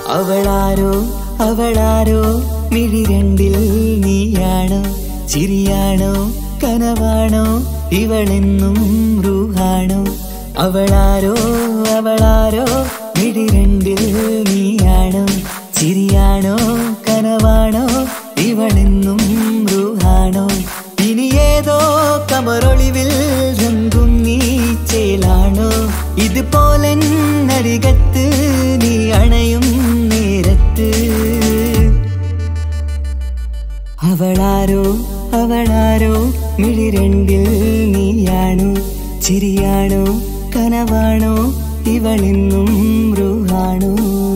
അവളാരോ അവളാരോ മിഴി രണ്ടിൽ നീയാണോ ചിരിയാണോ കനവാണോ ഇവളെന്നും റൂഹാണോ അവളാരോ അവളാരോ മിഴി രണ്ടിൽ നീയാണോ ചിരിയാണോ കനവാണോ ഇവളെന്നും റൂഹാണോ ഇനി ഏതോ കമറൊളിവിൽ രംഗും നീ ചേലാണോ ഇതുപോലെ നരികത്ത് നീ അണയും നേരത്ത് അവളാരോ അവളാരോ മിഴി രണ്ടിൽ നീയാണോ ചിരിയാണോ കനവാണോ ഇവളെന്നും റൂഹാണോ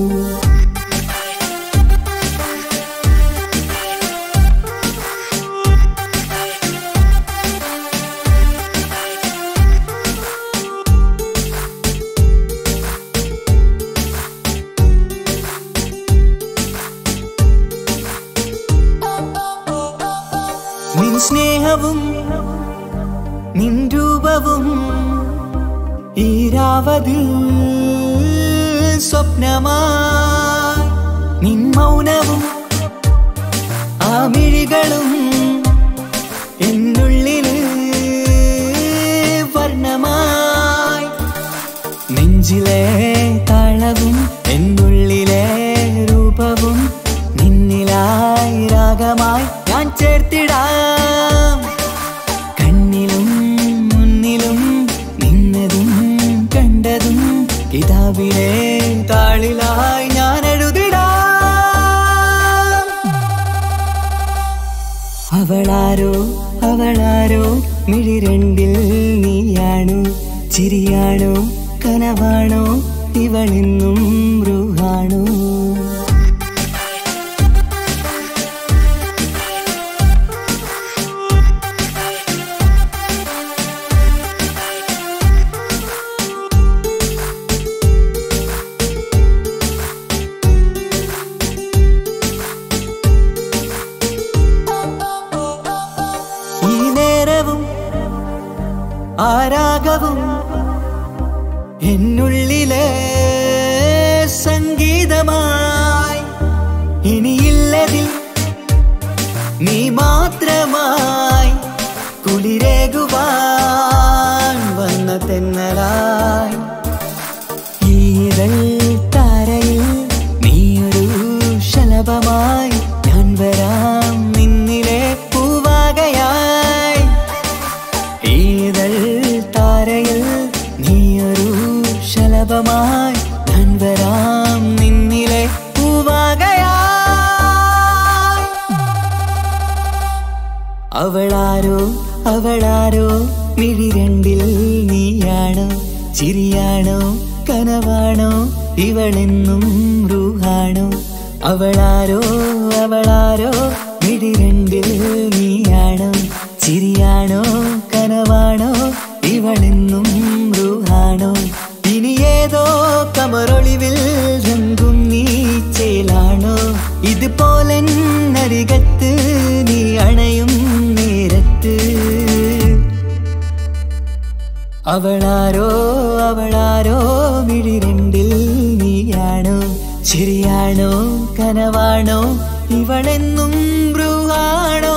നിൻ സ്നേഹവും നിൻ രൂപവും ഈരാവതിൽ സ്വപ്നമായി നിൻ മൗനവും ആ മിഴികളും എന്നുള്ളില് വർണ്ണമായി നെഞ്ചിലെ താളവും എന്നുള്ളിലെ രൂപവും നിന്നിലായി രാഗമായി ഞാൻ ചേർത്തിടാം കണ്ണിലും മുന്നിലും നിന്നതും കണ്ടതും കിതാബിലെ താളിലായി ഞാൻ എഴുതിടാം അവളാരോ അവളാരോ മിഴി രണ്ടിൽ നീയാണോ ചിരിയാണോ കനവാണോ ഇവളെന്നും റൂഹാണോ ഈ നേരവും ആരാഗവും എന്നുള്ളിലെ സംഗീതമായി ഇനിയില്ലതിൽ നീ മാത്രമായി കുളിരേകുവാൻ വന്ന തെന്നലായി ഈതൾ താരയിൽ നീയൊരു ശലഭമായി ഞാൻ വരാം നിന്നിലെ പൂവാകയായി ഈതൾ താരയിൽ നീയൊരു ശലഭമായി ഞാൻ വരാം നിന്നിലെ പൂവാകയായി അവളാരോ അവളാരോ മിഴി രണ്ടിൽ നീയാണോ ചിരിയാണോ കനവാണോ ഇവളെന്നും റൂഹാണോ അവളാരോ അവളാരോ മിഴി രണ്ടിൽ നീയാണോ ചിരിയാണോ കനവാണോ ഇവളെന്നും റൂഹാണോ ഇനി ഏതോ കമറൊളിവിൽ രംഗും നീ ചേലാണോ ഇതുപോലെ നരികത്ത് നീ അണയും നേരത്ത് അവളാരോ അവളാരോ മിഴി രണ്ടിൽ നീയാണോ ശരിയാണോ കനവാണോ ഇവളെന്നും ബ്രുവാണോ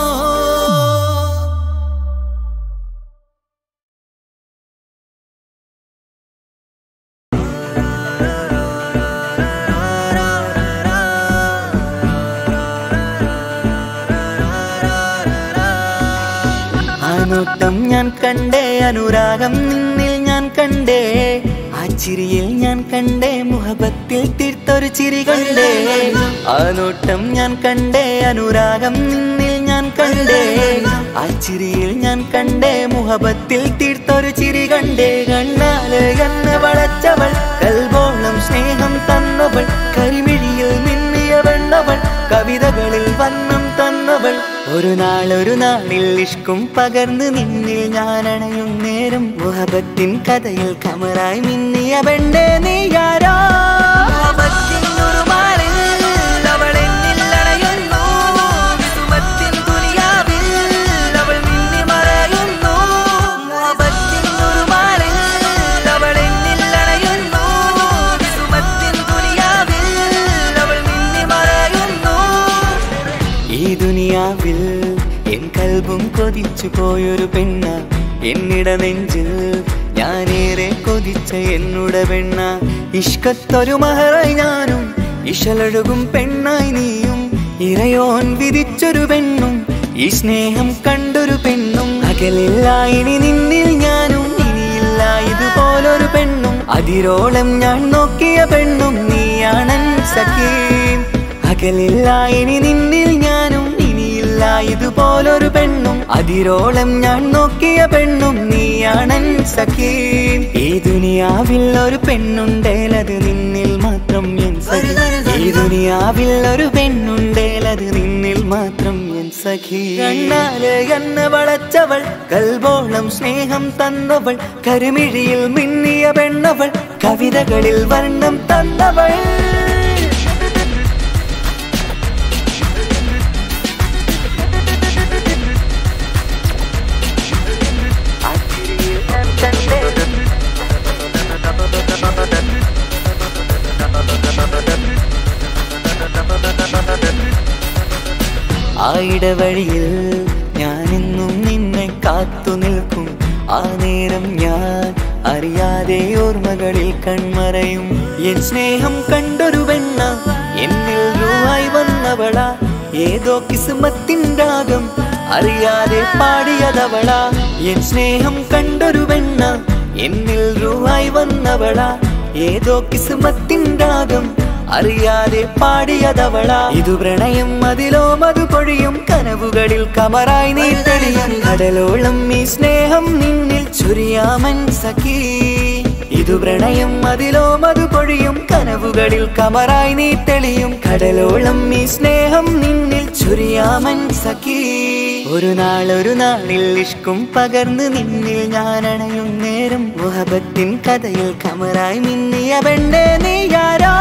ആ നോട്ടം ഞാൻ കണ്ടേ അനുരാഗം നിന്നിൽ ഞാൻ കണ്ടേ ആ ചിരിയിൽ ഞാൻ കണ്ടേ മുഹബത്തിൽ തീർത്തൊരു ചിരി കണ്ടേ ആ നോട്ടം ഞാൻ കണ്ടേ അനുരാഗം നിന്നിൽ ഞാൻ കണ്ടേ ആ ചിരിയിൽ ഞാൻ കണ്ടേ മുഹബത്തിൽ തീർത്തൊരു ചിരി കണ്ടേ കണ്ണാല് എന്നെ വളച്ചവൾ കൽബോളം സ്നേഹം തന്നവൾ കരിമിഴിയിൽ മിന്നിയ വെണ്ണവൾ കവിതകളിൽ വന്നം തന്നവൾ ഒരു നാൾ ഒരു നാളിൽ ഇഷ്കും പകർന്ന് നിന്നിൽ ഞാൻ അണയും നേരം മുഹബത്തിൻ കഥയിൽ കമറായി മിന്നിയ പെണ്ണേ നീയാരോ മുഹബത്തിൻ ഉറുമാലിൽ അവൾ എന്നിൽ അണയുന്നു. വിസുമത്തിൻ ദുനിയാവിൽ അവൾ മിന്നി മറയുന്നു. മുഹബത്തിൻ ഉറുമാലിൽ അവൾ എന്നിൽ അണയുന്നു. വിസുമത്തിൻ ദുനിയാവിൽ അവൾ പതിച്ചു പോയൊരു പെണ്ണ എന്നിട നെഞ്ചിൽ ഞാനേറെ കൊതിച്ച എന്നുട പെണ്ണ ഇഷ്കത്തൊരു മഹറായി ഞാനും ഇശലൊഴുകും പെണ്ണായി നീയും ഇറയോൻ വിധിച്ചൊരു പെണ്ണും ഈ സ്നേഹം കണ്ടൊരു പെണ്ണും അകലില്ല ഇനി നിന്നിൽ ഞാനും ഇനിയില്ല ഇതുപോലൊരു പെണ്ണും അതിരോളം ഞാൻ നോക്കിയ പെണ്ണും നീയാണൻ സഖീം അകലില്ല ഇനി നിന്നിൽ ഞാനും ഇനിയില്ല ഇതുപോലൊരു പെണ്ണും അതിരോളം ഞാൻ നോക്കിയ പെണ്ണും നീയാണൻ സഖീം ഈ ദുനിയാവിൽ ഒരു പെണ്ണുണ്ടേലത് നിന്നിൽ മാത്രം എൻ സഖി ഈ ദുനിയാവിൽ ഒരു പെണ്ണുണ്ടേലത് നിന്നിൽ മാത്രം എൻ സഖി കണ്ണാല് എന്നെ വളച്ചവൾ കൽബോളം സ്നേഹം തന്നവൾ കരുമിഴിയിൽ മിന്നിയ പെണ്ണവൾ കവിതകളിൽ വർണ്ണം തന്നവൾ ആ ഇടവഴിയിൽ ഞാനെന്നും നിന്നെ കാത്തു നിൽക്കും ആ നേരം ഞാൻ അറിയാതെ ഓർമ്മകളിൽ കൺമറയും എൻ സ്നേഹം കണ്ടൊരു വെണ്ണ എന്നിൽ രൂപായി വന്നവള ഏതോ കിസ്മത്തിൻ രാഗം അറിയാതെ പാടിയതവള എൻ സ്നേഹം കണ്ടൊരു വെണ്ണ എന്നിൽ രൂപായി വന്നവള ഏതോ കിസ്മത്തിൻ രാഗം അറിയാതെ പാടിയതവള ഇതു പ്രണയം അതിലോ മധു പൊഴിയും കനവുകളിൽ കമറായി നീ തെളിയും കടലോളം ഈ സ്നേഹം നിന്നിൽ ചുരിയാമൻ സഖീ ഇതു പ്രണയം അതിലോ മധു പൊഴിയും കനവുകളിൽ കമറായി നീ തെളിയും കടലോളം ഈ സ്നേഹം നിന്നിൽ ചുരിയാമൻ സഖീ ഒരു നാൾ ഒരു നാളിൽ ഇഷ്കും പകർന്ന് നിന്നിൽ ഞാൻ അണയും നേരം മുഹബത്തിൻ കഥയിൽ കമറായി മിന്നിയ പെണ്ണെ നീയാരോ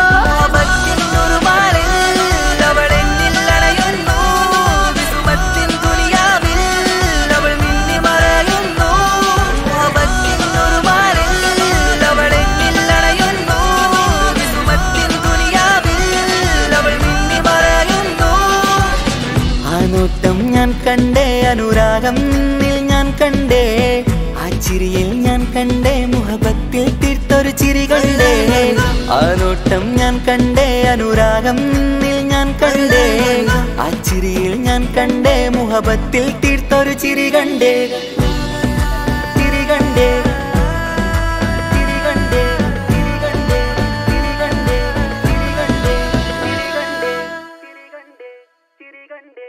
ആ നോട്ടം ഞാൻ കണ്ടേ അനുരാഗം നിന്നിൽ ഞാൻ കണ്ടേ ആ ചിരിയിൽ ഞാൻ കണ്ടേ മുഹബത്തിൽ തീർത്തൊരു ചിരി കണ്ടേ ആ നോട്ടം ഞാൻ കണ്ടേ അനുരാഗം നിന്നിൽ ഞാൻ കണ്ടേ ആ ചിരിയിൽ ഞാൻ കണ്ടേ മുഹബത്തിൽ തീർത്തൊരു ചിരി കണ്ടേ ചിരി കണ്ടേ ചിരി കണ്ടേ ചിരി കണ്ടേ ചിരി കണ്ടേ ചിരി കണ്ടേ ചിരി കണ്ടേ ചിരി കണ്ടേ ചിരി കണ്ടേ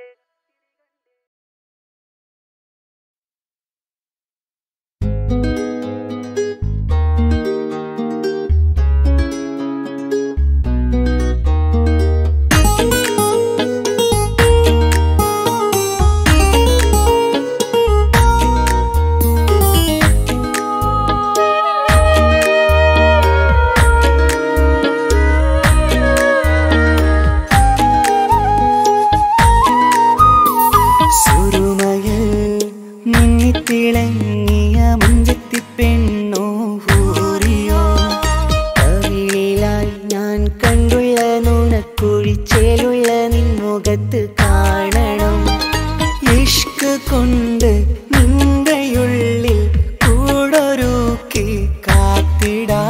സുരുമയിൽ മിന്നിത്തിളങ്ങിയ മുഞ്ചത്തി പെണ്ണോ ഹൂറിയോ കവിളിലായി ഞാൻ കണ്ടുള്ള നുണക്കുഴിച്ചേലുള്ള നിൻമുഖത്ത് കാണണം ഇഷ്ക് കൊണ്ട് നിന്റെയുള്ളിൽ കൂടൊരുക്കി കാത്തിടാ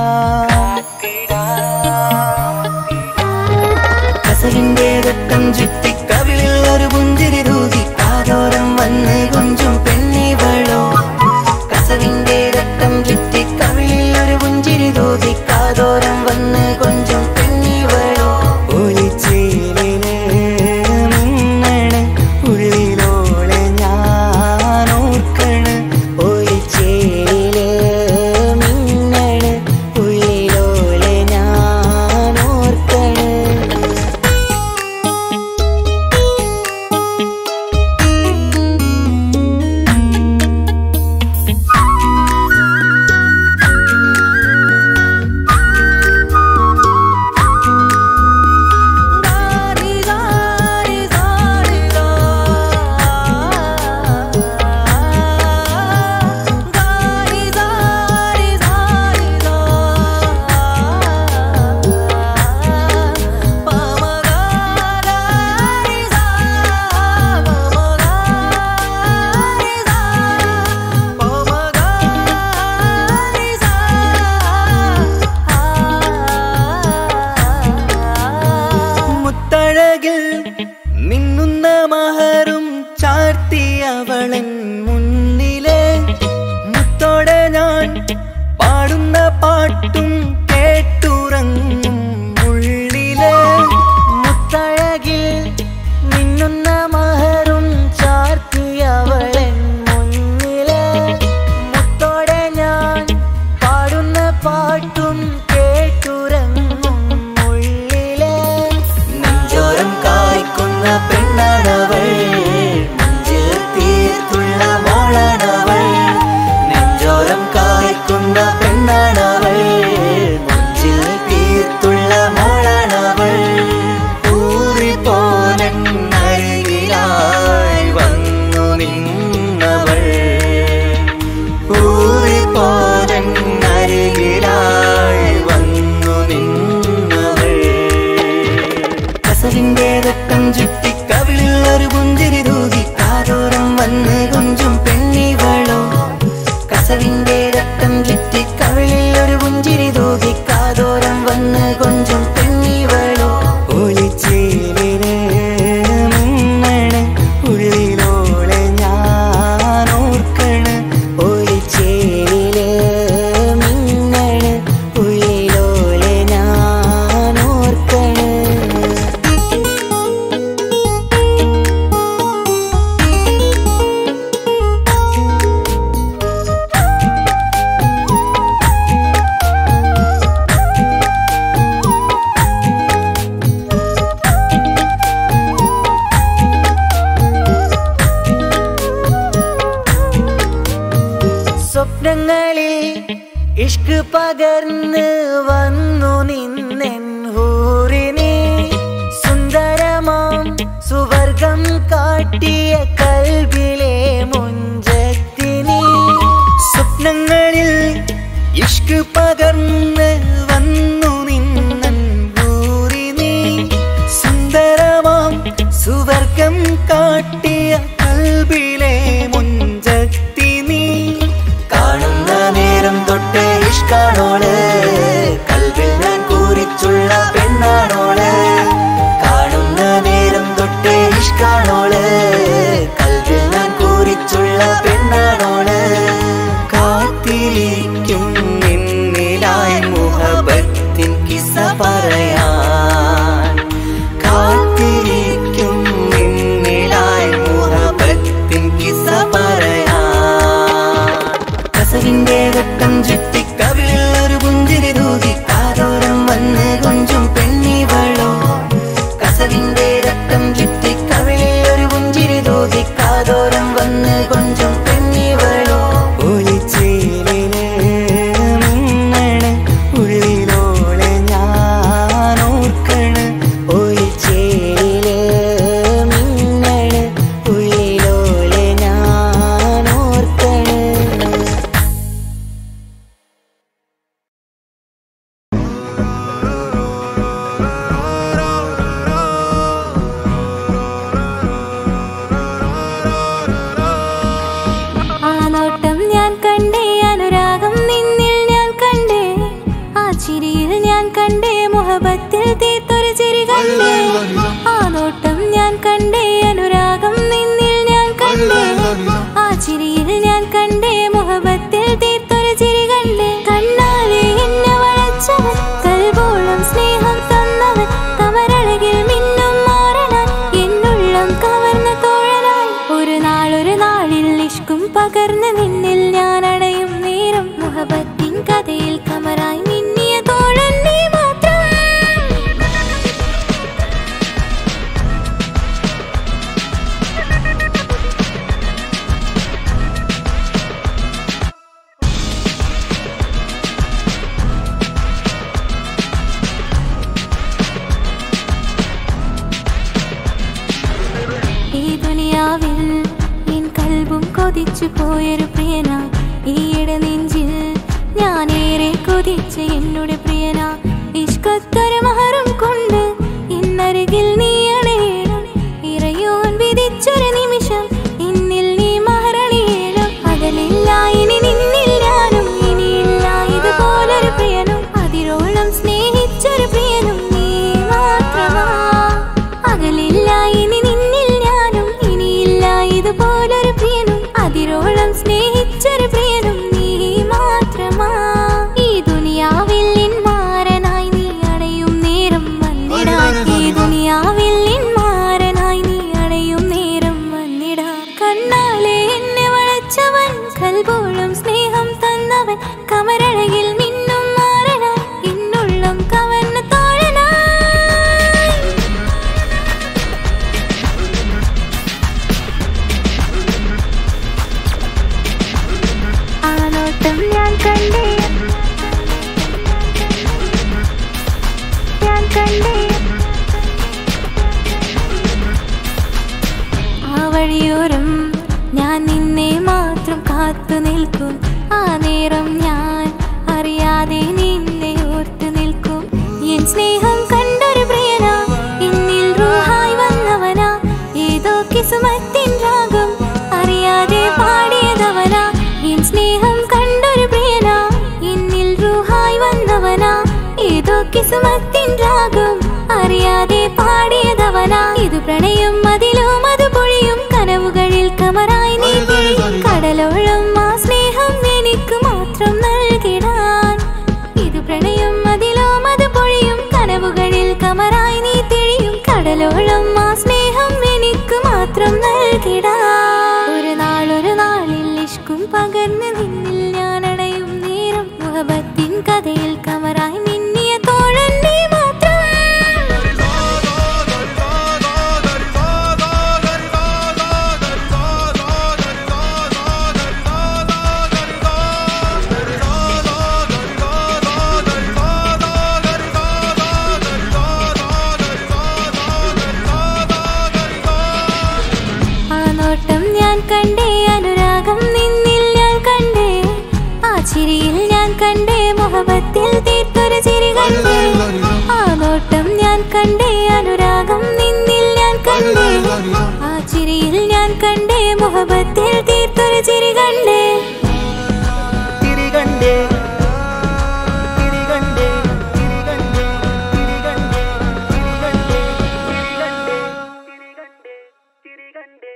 കസവിന്റെ രക്തം ചുറ്റി കവിളിൽ ഒരു പുഞ്ചിരി തൂകി കാതോരം വന്ന് കൊഞ്ചും പെണ്ണിവളോ കസവിന്റെ രക്തം ചുറ്റി കവിളിൽ ഒരു പുഞ്ചിരി തൂകി കാതോരം വന്ന് കൊഞ്ചും പെണ്ണിവളോ ഒളിച്ചേലിന് മിന്നണ് ഉള്ളിലോളെ ഞാൻ ഓർക്കണ് ഒളിച്ചേലില് മിന്നണ് ഉള്ളിലോളെ ഞാൻ ഓർക്കണ് സുവർഗം കാട്ടിയ കൽബിലെ മുഞ്ചത്തി നീ കാണുന്ന നേരം തൊട്ട് ഇഷ്കാണോള് കൽവിൽ ഞാൻ കൂറിച്ചുള്ള പെണ്ണാണോള് കാണുന്ന നേരം തൊട്ട് ഇഷ്കാണോള് കൽവിൽ ഞാൻ കൂറിച്ചുള്ള പെണ്ണാണോള് കാത്തിരിക്കും നിന്നിലായി മുഹബത്തിൻ കിസ പറയാൻ കാത്തിരിക്കും നിന്നിലായി മുഹബത്തിൻ കിസ പറയാൻ കസവിന്റെ വെട്ടം ചുറ്റി കവിളിൽ ഒരു പുഞ്ചിരി തൂകി കാതോരം വന്ന് കൊഞ്ചും പെണ്ണിവളോ കസവിന്റെ രക്തം ചുറ്റി കവിളിൽ ഒരു പുഞ്ചിരി തൂകി കാതോരം വന്ന് കൊഞ്ചും പെണ്ണിവളോ ഒളിച്ചേലിന് മിന്നണ് ഉള്ളിലോളെ ഞാൻ ഓർക്കണ് ഒളിച്ചേലില് മിന്നണ് ഉള്ളിലോളെ ഞാൻ ഓർക്കണ് ആ നോട്ടം ഞാൻ കണ്ടേ അനുരാഗം നിന്നിൽ ഞാൻ കണ്ടേ ആ ചിരിയിൽ ഞാൻ കണ്ടേ മുഹബത്തിൽ തീർത്തൊരു ചിരി കണ്ടേ ആ നോട്ടം ഞാൻ കണ്ടേ അനുരാഗം നിന്നിൽ ഞാൻ കണ്ടേ ആ ചിരിയിൽ ഞാൻ കണ്ടേ മുഹബത്തിൽ തീർത്തൊരു ചിരി കണ്ടേ കണ്ണാലെ എന്നെ വളച്ചവൻ കൽബോളം സ്നേഹം തന്നവൻ കമരഴകിൽ മിന്നും മാറനാൻ എന്നുള്ളം കവർന്ന തോഴനായി ഒരു നാളൊരു നാളിൽ ഇഷ്കും പകർന്ന് നിന്നിൽ ഞാൻ അടയും നേരം മുഹബത്തിൻ കഥയിൽ കമറായി മിന്നിയ തോഴൻ നീ മാത്രം ഈ ദുനിയാവിൽ നിൻ കൽബും കൊതിച്ചു പോയൊരു പ്രിയന ഈയിടെ നെഞ്ചിൽ ഞാനേറെ കൊതിച്ച എന്നോട് പ്രിയന ഇഷ്കത്തൊരു മഹറും കൊണ്ട് ഇന്നരികിൽ നീ അണയണം ഇറയോൻ വിധിച്ചൊരു നിമിഷം ഇന്നിൽ നീ മഹറണിയേണം അകലില്ല ഇനി നിന്നിൽ ഞാനും ഇനിയില്ല ഇതുപോലൊരു പ്രിയനും അതിരോളം സ്നേഹിച്ചൊരു പ്രിയനും നീ മാത്രമാ അകലില്ല ഇനി നിന്നിൽ ഞാനും ഇനിയില്ല ഇതുപോലൊരു പ്രിയനും അതിരോളം സ്നേഹിച്ചൊരു പ്രിയനും നീ മാത്രമാ ഈ ദുനിയാവിൽ നിൻ മാരനായി നീ അടയും നേരം വന്നിടാൻ ഈ ദുനിയാവിൽ നിൻ മാരനായി നീ അടയും നേരം വന്നിടാൻ കണ്ണാലെ എന്നെ വളച്ചവൻ കൽബോളം സ്നേഹം തന്നവൻ കമരഴകിൽ മിന്നും മാറനായി എന്നുള്ളം കവർന്ന തോഴനായി ആ നോട്ടം ഞാൻ കണ്ടേ ഞാൻ കണ്ടേ ആ വഴിയോരം ഞാൻ നിന്നെ മാത്രം കാത്തു നിൽക്കും ആ നേരം ഞാൻ അറിയാതെ നിന്നെ ഓർത്തു നിൽക്കും എൻ സ്നേഹം കണ്ടൊരു പ്രിയന എന്നിൽ റൂഹായി വന്നവനാ ഏതോ കിസുമത്തിൻ രാഗം അറിയാതെ പാടിയതവനാ എൻ സ്നേഹം കണ്ടൊരു പ്രിയന എന്നിൽ റൂഹായി വന്നവനാ ഏതോ കിസുമത്തിൻ രാഗം അറിയാതെ പാടിയതവനാ ഇത് പ്രണയം അതിലും അത് പൊഴിയും കനവുകളിൽ കമറായി നീ പൊഴിയും കടലോളം ആ സ്നേഹം എനിക്ക് മാത്രം നൽകിടാൻ ഇത് പ്രണയം അതിലും അത് പൊഴിയും കനവുകളിൽ കമറായി നീ തെളിയും കടലോളം ആ സ്നേഹം എനിക്ക് മാത്രം നൽകിടാൻ ഒരു നാളൊരു നാളിൽ ഇഷ്കും പകർന്ന് നിന്നിൽ ഞാൻ അടയും നേരം മുഹബത്തിൻ കഥയിൽ കമറായി മിന്നിയ തോഴൻ നീ മാത്രം ആ നോട്ടം ഞാൻ കണ്ടേ അനുരാഗം നിന്നിൽ ഞാൻ കണ്ടേ ആ ചിരിയിൽ ഞാൻ കണ്ടേ മുഹബത്തിൽ തീർത്തൊരു ചിരി കണ്ടേ ആ നോട്ടം ഞാൻ കണ്ടേ അനുരാഗം നിന്നിൽ ഞാൻ കണ്ടേ ആ ചിരിയിൽ ഞാൻ കണ്ടേ മുഹബത്തിൽ തീർത്തൊരു ചിരി കണ്ടേ തിരികണ്ടേ തിരികണ്ടേ തിരികണ്ടേ തിരികണ്ടേ തിരികണ്ടേ തിരികണ്ടേ തിരികണ്ടേ തിരികണ്ടേ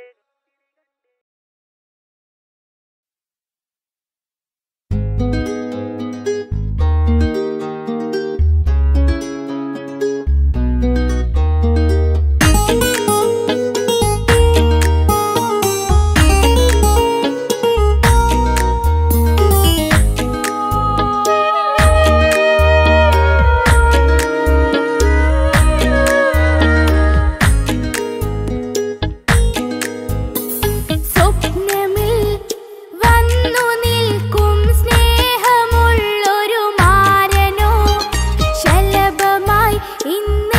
സ്വപ്നമിൽ വന്നു നിൽക്കും സ്നേഹമുള്ളൊരു മാരനോ ശലഭമായി ഇന്ന്